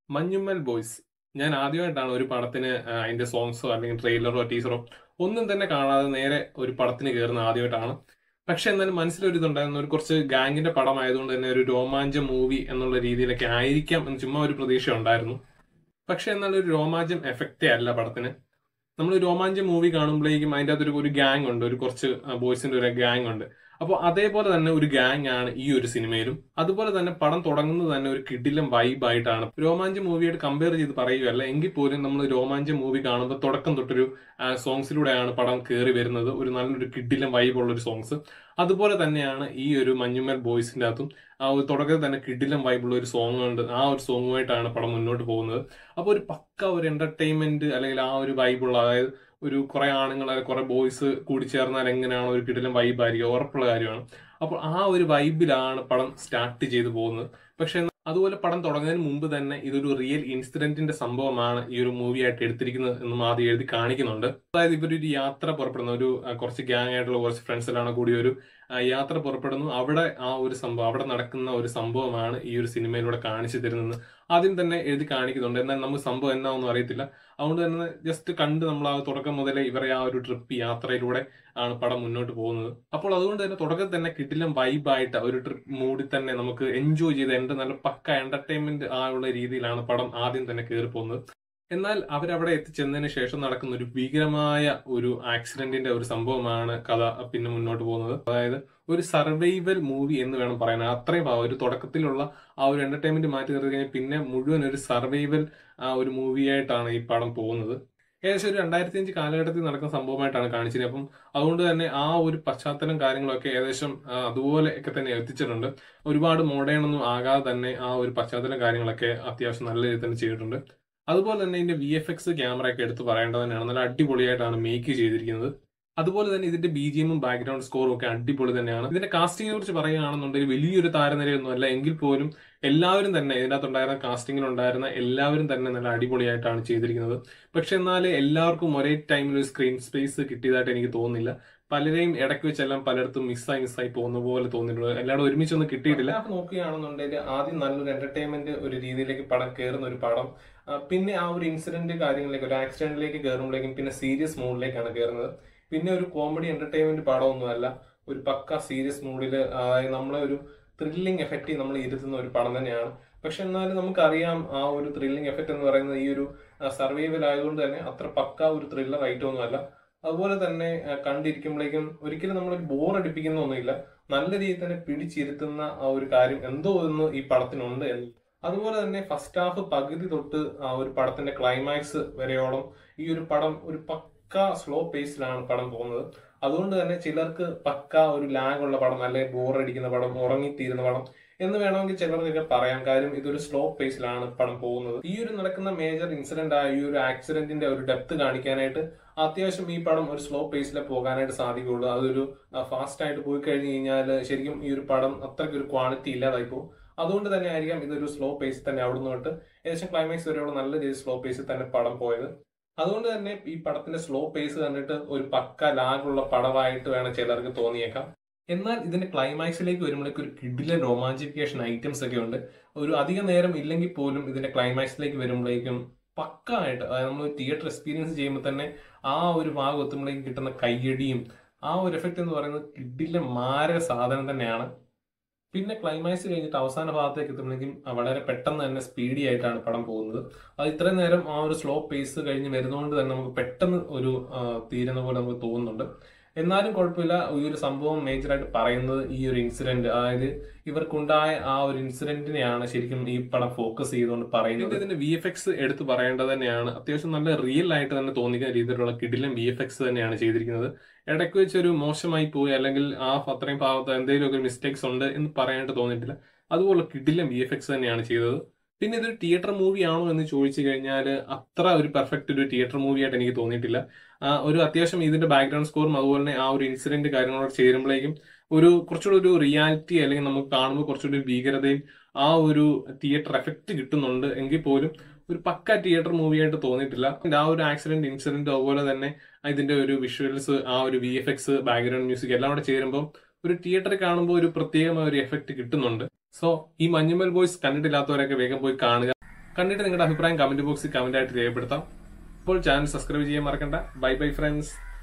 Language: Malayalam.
മഞ്ഞുമ്മൽ ബോയ്സ് ഞാൻ ആദ്യമായിട്ടാണ് ഒരു പടത്തിന് ആ, അതിന്റെ സോങ്സോ അല്ലെങ്കിൽ ട്രെയിലറോ ടീസറോ ഒന്നും തന്നെ കാണാതെ നേരെ ഒരു പടത്തിന് കയറുന്ന ആദ്യമായിട്ടാണ് പക്ഷെ എന്നാലും മനസ്സിലൊരു ഇതുണ്ടായിരുന്നു ഒരു കുറച്ച് ഗാങ്ങിന്റെ പടമായതുകൊണ്ട് തന്നെ ഒരു രോമാഞ്ച മൂവി എന്നുള്ള രീതിയിലൊക്കെ ആയിരിക്കാം എന്ന് ചുമ്മാ ഒരു പ്രതീക്ഷ ഉണ്ടായിരുന്നു പക്ഷെ എന്നാൽ ഒരു രോമാഞ്ചം എഫക്റ്റേ അല്ല പടത്തിന് നമ്മൾ രോമാഞ്ചം മൂവി കാണുമ്പോഴേക്കും അതിൻ്റെ അകത്തൊരു ഒരു ഗ്യാങ് ഉണ്ട് ഒരു കുറച്ച് ബോയ്സിന്റെ ഒരു ഗ്യാങ് ഉണ്ട് അപ്പോൾ അതേപോലെ തന്നെ ഒരു ഗ്യാങ് ആണ് ഈ ഒരു സിനിമയിലും അതുപോലെ തന്നെ പടം തുടങ്ങുന്നത് തന്നെ ഒരു കിടിലം വൈബായിട്ടാണ് രോമാഞ്ചം മൂവിയായിട്ട് കമ്പയർ ചെയ്ത് പറയുകയല്ല എങ്കിൽ പോലും നമ്മൾ രോമാഞ്ചം മൂവി കാണുമ്പോൾ തുടക്കം തൊട്ടൊരു സോങ്സിലൂടെയാണ് പടം കയറി വരുന്നത് ഒരു നല്ലൊരു കിടിലം വൈബുള്ള ഒരു സോങ്സ് അതുപോലെ തന്നെയാണ് ഈ ഒരു മഞ്ഞുമൽ ബോയ്സിന്റെ അകത്തും ആ ഒരു തുടക്കത്തിൽ തന്നെ കിടിലം വൈബുള്ള ഒരു സോങ് ഉണ്ട് ആ ഒരു സോങ്ങുമായിട്ടാണ് പടം മുന്നോട്ട് പോകുന്നത് അപ്പോൾ ഒരു പക്ക ഒരു എന്റർടൈൻമെന്റ് അല്ലെങ്കിൽ ആ ഒരു വൈബുള്ള അതായത് ഒരു കുറെ ആണുങ്ങൾ കുറെ ബോയ്സ് കൂടി ചേർന്നാൽ എങ്ങനെയാണ് ഒരു കിടിലം വൈബായിരിക്കും ഉറപ്പുള്ള കാര്യമാണ് അപ്പോൾ ആ ഒരു വൈബിലാണ് പടം സ്റ്റാർട്ട് ചെയ്തു പോകുന്നത് പക്ഷെ അതുപോലെ പടം തുടങ്ങുന്നതിന് മുമ്പ് തന്നെ ഇതൊരു റിയൽ ഇൻസിഡന്റിന്റെ സംഭവമാണ് ഈ ഒരു മൂവി ആയിട്ട് എടുത്തിരിക്കുന്നത് എന്നും ആദ്യം എഴുതി കാണിക്കുന്നുണ്ട് അതായത് ഇവരൊരു യാത്ര പുറപ്പെടുന്ന ഒരു ആ, കുറച്ച് ഗ്യാങ് ആയിട്ടുള്ള കുറച്ച് ഫ്രണ്ട്സ് എല്ലാം കൂടി ഒരു ആ, യാത്ര പുറപ്പെടുന്നു അവിടെ ആ ഒരു സംഭവം അവിടെ നടക്കുന്ന ഒരു സംഭവമാണ് ഈ ഒരു സിനിമയിലൂടെ കാണിച്ചു തരുന്നത് ആദ്യം തന്നെ എഴുതി കാണിക്കുന്നുണ്ട് എന്നാൽ നമുക്ക് സംഭവം എന്നാണെന്നും അറിയത്തില്ല അതുകൊണ്ട് തന്നെ ജസ്റ്റ് കണ്ട് നമ്മൾ ആ തുടക്കം മുതലേ ഇവരെ ആ ഒരു ട്രിപ്പ് യാത്രയിലൂടെ ആണ് പടം മുന്നോട്ട് പോകുന്നത് അപ്പോൾ അതുകൊണ്ട് തന്നെ തുടക്കത്തിൽ തന്നെ കിടിലം വൈബായിട്ട് ഒരു ട്രിപ്പ് മൂടി തന്നെ നമുക്ക് എൻജോയ് ചെയ്ത് എൻ്റെ നല്ല പക്ക എന്റർടൈൻമെന്റ് ആ ഉള്ള രീതിയിലാണ് പടം ആദ്യം തന്നെ കയറി പോകുന്നത് എന്നാൽ അവരവിടെ എത്തിച്ചെന്നതിന് ശേഷം നടക്കുന്ന ഒരു ഭീകരമായ ഒരു ആക്സിഡന്റിന്റെ ഒരു സംഭവമാണ് കഥ പിന്നെ മുന്നോട്ട് പോകുന്നത് അതായത് ഒരു സർവൈവൽ മൂവി എന്ന് വേണം പറയാൻ അത്രയും ആ ഒരു തുടക്കത്തിലുള്ള ആ ഒരു എന്റർടൈൻമെന്റ് മാറ്റി നിർത്തി കഴിഞ്ഞാൽ പിന്നെ മുഴുവൻ ഒരു സർവൈവൽ ആ ഒരു മൂവിയായിട്ടാണ് ഈ പടം പോകുന്നത് ഏകദേശം ഒരു രണ്ടായിരത്തി അഞ്ച് കാലഘട്ടത്തിൽ നടക്കുന്ന സംഭവമായിട്ടാണ് കാണിച്ചത് അപ്പം അതുകൊണ്ട് തന്നെ ആ ഒരു പശ്ചാത്തലം കാര്യങ്ങളൊക്കെ ഏകദേശം ആ, അതുപോലെ ഒക്കെ തന്നെ എത്തിച്ചിട്ടുണ്ട് ഒരുപാട് മോഡേൺ ഒന്നും ആകാതെ തന്നെ ആ ഒരു പശ്ചാത്തലം കാര്യങ്ങളൊക്കെ അത്യാവശ്യം നല്ല രീതിയിൽ തന്നെ ചെയ്തിട്ടുണ്ട് അതുപോലെ തന്നെ ഇതിന്റെ വി എഫ് എക്സ് ക്യാമറ ഒക്കെ എടുത്ത് പറയേണ്ടത് തന്നെയാണ് നല്ല അടിപൊളിയായിട്ടാണ് മേക്ക് ചെയ്തിരിക്കുന്നത് അതുപോലെ തന്നെ ഇതിന്റെ ബി ജി എമ്മും ബാക്ക്ഗ്രൗണ്ട് സ്കോറും ഒക്കെ അടിപൊളി തന്നെയാണ് ഇതിന്റെ കാസ്റ്റിംഗിനെ കുറിച്ച് പറയുകയാണെന്നുണ്ടെങ്കിൽ വലിയൊരു താരനിരയൊന്നും അല്ല എങ്കിൽ പോലും എല്ലാവരും തന്നെ ഇതിനകത്തുണ്ടായിരുന്ന കാസ്റ്റിംഗിൽ ഉണ്ടായിരുന്ന എല്ലാവരും തന്നെ നല്ല അടിപൊളിയായിട്ടാണ് ചെയ്തിരിക്കുന്നത് പക്ഷെ എന്നാൽ എല്ലാവർക്കും ഒരേ ടൈമിൽ ഒരു സ്ക്രീൻ സ്പേസ് കിട്ടിയതായിട്ട് എനിക്ക് തോന്നുന്നില്ല പലരെയും ഇടയ്ക്ക് വെച്ചെല്ലാം പലയിടത്തും മിസ്സായി മിസ്സായി പോകുന്ന പോലെ തോന്നിയിട്ടുണ്ട് എല്ലാവരും ഒരുമിച്ചൊന്നും കിട്ടിയിട്ടില്ല നോക്കുകയാണെന്നുണ്ടെങ്കിൽ ആദ്യം നല്ലൊരു എന്റർടൈൻമെന്റ് ഒരു രീതിയിലേക്ക് പടം കയറുന്ന ഒരു പടം ആ, പിന്നെ ആ ഒരു ഇൻസിഡന്റ് കാര്യങ്ങളിലേക്ക് ഒരു ആക്സിഡന്റിലേക്ക് കയറുമ്പോഴേക്കും പിന്നെ സീരിയസ് മൂഡിലേക്കാണ് കയറുന്നത് പിന്നെ ഒരു കോമഡി എന്റർടൈൻമെന്റ് പടമൊന്നുമല്ല ഒരു പക്ക സീരിയസ് മൂഡിൽ അതായത് നമ്മളെ ഒരു ത്രില്ലിംഗ് എഫക്റ്റ് നമ്മൾ ഇരുത്തുന്ന ഒരു പടം തന്നെയാണ് പക്ഷെ എന്നാലും നമുക്കറിയാം ആ ഒരു ത്രില്ലിംഗ് എഫക്റ്റ് എന്ന് പറയുന്നത് ഈ ഒരു സർവൈവൽ ആയതുകൊണ്ട് തന്നെ അത്ര പക്ക ഒരു ത്രില്ലർ ഐറ്റമൊന്നുമല്ല അതുപോലെ തന്നെ ആ, കണ്ടിരിക്കുമ്പോഴേക്കും ഒരിക്കലും നമ്മൾ ബോർ അടിപ്പിക്കുന്ന ഒന്നുമില്ല നല്ല രീതിയിൽ തന്നെ പിടിച്ചിരുത്തുന്ന ആ ഒരു കാര്യം എന്തോ ഒന്ന് ഈ പടത്തിനുണ്ട് എന്ന് അതുപോലെ തന്നെ ഫസ്റ്റ് ഹാഫ് പകുതി തൊട്ട് ആ ഒരു പടത്തിന്റെ ക്ലൈമാക്സ് വരെയോളം ഈ ഒരു പടം ഒരു പക്ക സ്ലോ പേസിലാണ് പടം പോകുന്നത് അതുകൊണ്ട് തന്നെ ചിലർക്ക് പക്ക ഒരു ലാഗ് ഉള്ള പടം അല്ലെങ്കിൽ ബോർ അടിക്കുന്ന പടം ഉറങ്ങിത്തീരുന്ന പടം എന്ന് വേണമെങ്കിൽ ചിലർക്കൊക്കെ പറയാം കാര്യം ഇതൊരു സ്ലോ പേസിലാണ് പടം പോകുന്നത് ഈ ഒരു നടക്കുന്ന മേജർ ഇൻസിഡന്റ് ആയ ഈ ഒരു ആക്സിഡന്റിന്റെ ഒരു ഡെപ്ത് കാണിക്കാനായിട്ട് അത്യാവശ്യം ഈ പടം ഒരു സ്ലോ പേസിൽ പോകാനായിട്ട് സാധിക്കുള്ളൂ അതൊരു ഫാസ്റ്റ് ആയിട്ട് പോയി കഴിഞ്ഞ് കഴിഞ്ഞാൽ ശരിക്കും ഈ ഒരു പടം അത്രയ്ക്ക് ഒരു ക്വാളിറ്റി ഇല്ലാതായി പോകും അതുകൊണ്ട് തന്നെ ആയിരിക്കാം ഇതൊരു സ്ലോ പേസ് തന്നെ അവിടെ തൊട്ട് ഏകദേശം ക്ലൈമാക്സ് വരെയുള്ള നല്ല രീതിയിൽ സ്ലോ പേസിൽ തന്നെ പടം പോയത് അതുകൊണ്ട് തന്നെ ഈ പടത്തിന്റെ സ്ലോ പേസ് കണ്ടിട്ട് ഒരു പക്ക ലാഗുള്ള പടമായിട്ട് വേണം ചിലർക്ക് തോന്നിയേക്കാം എന്നാൽ ഇതിന്റെ ക്ലൈമാക്സിലേക്ക് വരുമ്പോഴേക്ക് ഒരു കിഡിലൻ റൊമാൻറ്റിഫിക്കേഷൻ ഐറ്റംസ് ഒക്കെ ഉണ്ട് ഒരു അധിക നേരം ഇല്ലെങ്കിൽ പോലും ഇതിന്റെ ക്ലൈമാക്സിലേക്ക് വരുമ്പോഴേക്കും പക്ക ആയിട്ട് അതായത് നമ്മൾ തിയേറ്റർ എക്സ്പീരിയൻസ് ചെയ്യുമ്പോൾ തന്നെ ആ ഒരു ഭാഗം എത്തുമ്പോഴേക്കും കിട്ടുന്ന കയ്യടിയും ആ ഒരു എഫക്റ്റ് എന്ന് പറയുന്നത് കിഡിലെ മാരക സാധനം തന്നെയാണ് പിന്നെ ക്ലൈമാക്സ് കഴിഞ്ഞിട്ട് അവസാന ഭാഗത്തേക്ക് എത്തുമ്പോഴേക്കും വളരെ പെട്ടെന്ന് തന്നെ സ്പീഡി ആയിട്ടാണ് പടം പോകുന്നത് അത് ഇത്രയും നേരം ആ ഒരു സ്ലോ പേസ് കഴിഞ്ഞ് വരുന്നതുകൊണ്ട് തന്നെ നമുക്ക് പെട്ടെന്ന് ഒരു ആ, തീരുന്ന പോലെ നമുക്ക് തോന്നുന്നുണ്ട് എന്നാലും കുഴപ്പമില്ല ഈ ഒരു സംഭവം മേജറായിട്ട് പറയുന്നത് ഈ ഒരു ഇൻസിഡന്റ് അതായത് ഇവർക്കുണ്ടായ ആ ഒരു ഇൻസിഡന്റിനെയാണ് ശരിക്കും ഈ പടം ഫോക്കസ് ചെയ്തുകൊണ്ട് പറയുന്നത് ഇതിന്റെ വി എഫ് എക്സ് എടുത്ത് പറയേണ്ടത് തന്നെയാണ് അത്യാവശ്യം നല്ല റിയൽ ആയിട്ട് തന്നെ തോന്നിക്കുന്ന രീതിയിലുള്ള കിടിലം വി എഫ് എക്സ് തന്നെയാണ് ചെയ്തിരിക്കുന്നത് ഇടയ്ക്ക് വെച്ചൊരു മോശമായി പോയി അല്ലെങ്കിൽ ആ അത്രയും ഭാഗത്ത് എന്തെങ്കിലുമൊക്കെ മിസ്റ്റേക്സ് ഉണ്ട് എന്ന് പറയാനായിട്ട് തോന്നിയിട്ടില്ല അതുപോലെ കിടിലം വി എഫ് എക്സ് തന്നെയാണ് ചെയ്തത് പിന്നെ ഇതൊരു തിയേറ്റർ മൂവി ആണോ എന്ന് ചോദിച്ചു കഴിഞ്ഞാൽ അത്ര ഒരു പെർഫെക്റ്റ് ഒരു തിയേറ്റർ മൂവി ആയിട്ട് എനിക്ക് തോന്നിയിട്ടില്ല ആ, ഒരു അത്യാവശ്യം ഇതിന്റെ ബാക്ക്ഗ്രൗണ്ട് സ്കോറും അതുപോലെ തന്നെ ആ ഒരു ഇൻസിഡന്റ് കാര്യങ്ങളോട് ചേരുമ്പോഴേക്കും ഒരു കുറച്ചുകൂടി ഒരു റിയാലിറ്റി അല്ലെങ്കിൽ നമുക്ക് കാണുമ്പോൾ കുറച്ചുകൂടി ഭീകരതയും ആ ഒരു തിയേറ്റർ എഫക്റ്റ് കിട്ടുന്നുണ്ട് എങ്കിൽ പോലും ഒരു പക്ക തിയേറ്റർ മൂവി ആയിട്ട് തോന്നിയിട്ടില്ല ആ ഒരു ആക്സിഡന്റ് ഇൻസിഡന്റ് അതുപോലെ തന്നെ ഇതിന്റെ ഒരു വിഷ്വൽസ് ആ ഒരു V F X background music എല്ലാം കൂടെ ചേരുമ്പോൾ ഒരു തിയേറ്ററിൽ കാണുമ്പോൾ ഒരു പ്രത്യേകമായ ഒരു എഫക്റ്റ് കിട്ടുന്നുണ്ട് സോ ഈ മഞ്ഞുമൽ ബോയ്സ് കണ്ടിട്ടില്ലാത്തവരൊക്കെ വേഗം പോയി കാണുക കണ്ടിട്ട് നിങ്ങളുടെ അഭിപ്രായം കമന്റ് ബോക്സിൽ കമന്റ് ആയിട്ട് രേഖപ്പെടുത്താം അപ്പോൾ ചാനൽ സബ്സ്ക്രൈബ് ചെയ്യാൻ മറക്കണ്ട ബൈ ബൈ ഫ്രണ്ട്സ്